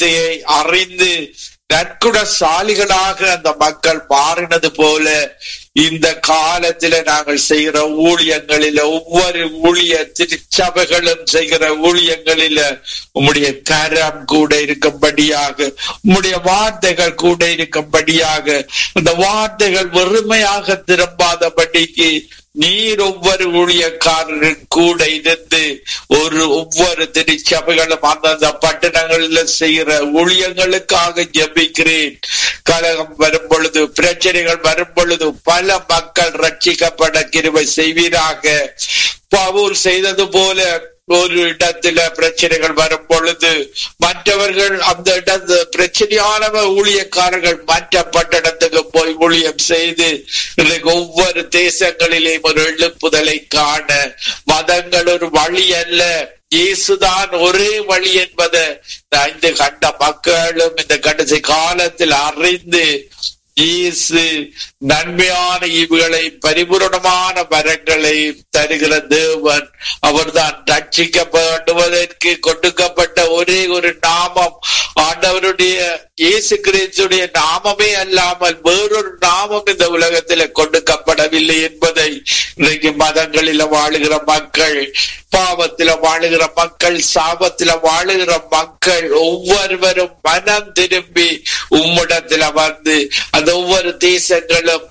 வார்த்தையை அறிந்து நற்குணசாலிகளாக அந்த மக்கள் மாறினது போல இந்த காலத்தில நாங்கள் செய்கிற ஊழியங்களில ஒவ்வொரு ஊழிய திருச்சபைகளும் செய்கிற ஊழியங்களில உம்முடைய கரம் கூட இருக்கும்படியாக உம்முடைய வார்த்தைகள் கூட இருக்கும்படியாக அந்த வார்த்தைகள் வெறுமையாக திரும்பாதபடிக்கு நீர் ஒவ்வொரு ஊழியக்காரரும் கூட இருந்து ஒரு ஒவ்வொரு திருச்சபைகளும் அந்தந்த பட்டணங்களில் செய்கிற ஊழியங்களுக்காக ஜபிக்கிறேன் கலகம் வரும் பொழுது பிரச்சனைகள் வரும் பொழுது பல மக்கள் ரட்சிக்கப்பட கிருவை செய்வீராக பவுல் செய்தது போல ஒரு இடத்துல பிரச்சனைகள் வரும் பொழுது மற்றவர்கள் அந்த இடத்து பிரச்சனையானவ ஊழியக்காரர்கள் மற்ற பட்டணத்துக்கு போய் ஊழியம் செய்து இன்றைக்கு ஒவ்வொரு தேசங்களிலேயும் ஒரு எழுப்புதலை காண மதங்கள் ஒரு வழி அல்ல இயேசுதான் ஒரே வழி என்பதை இந்த கண்ட மக்களும் இந்த கடைசி காலத்தில் அறிந்து இயேசு நன்மையான ஈவுகளை பரிபூரணமான வரங்களை தருகிற தேவன் அவர்தான் ரட்சிக்கப்படுவதற்கு கொடுக்கப்பட்ட ஒரே ஒரு நாமம் ஆண்டவருடைய இயேசு கிறிஸ்துடைய நாமமே அல்லாமல் வேறொரு நாமம் இந்த உலகத்தில் கொடுக்கப்படவில்லை என்பதை இன்றைக்கு மதங்களில வாழுகிற மக்கள் பாவத்தில வாழுகிற மக்கள் சாபத்தில வாழுகிற மக்கள் ஒவ்வொருவரும் மனம் திரும்பி உம்மிடத்துல வந்து அந்த ஒவ்வொரு தேசங்களும்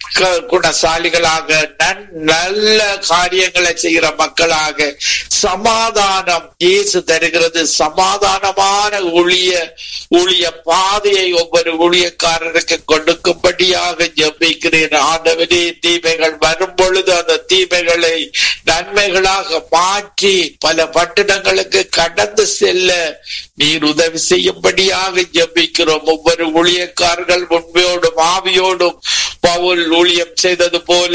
குணசாலிகளாக நல்ல காரியங்களை செய்கிற மக்களாக சமாதானம் இயேசு தருகிறது சமாதானமான ஊழிய ஊழிய பாதையை ஒவ்வொரு ஊழியக்காரருக்கு கொடுக்கும்படியாக ஜபிக்கிறேன் ஆண்டவரே தீமைகள் வரும் பொழுது அந்த தீமைகளை நன்மைகளாக மாற்றி பல பட்டணங்களுக்கு கடந்து செல்ல நீர் உதவி செய்யும்படியாக ஜபிக்கிறோம் ஒவ்வொரு ஊழியக்காரர்கள் உண்மையோடும் ஆவியோடும் பவுல் ஊழியம் செய்தது போல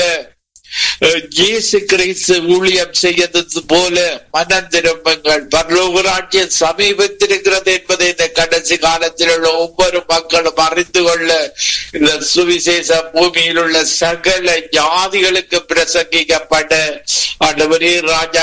இயேசு கிறிஸ்து ஊழியம் செய்தது போல மனம் திரும்புங்கள் பரலோகராட்சியம் சமீபத்திருக்கிறது என்பதை இந்த கடைசி காலத்தில் உள்ள ஒவ்வொரு மக்களும் அறிந்து கொள்ள இந்த சுவிசேஷ பூமியில் உள்ள சகல ஜாதிகளுக்கு பிரசங்கிக்கப்பட ஆண்டவரே ராஜா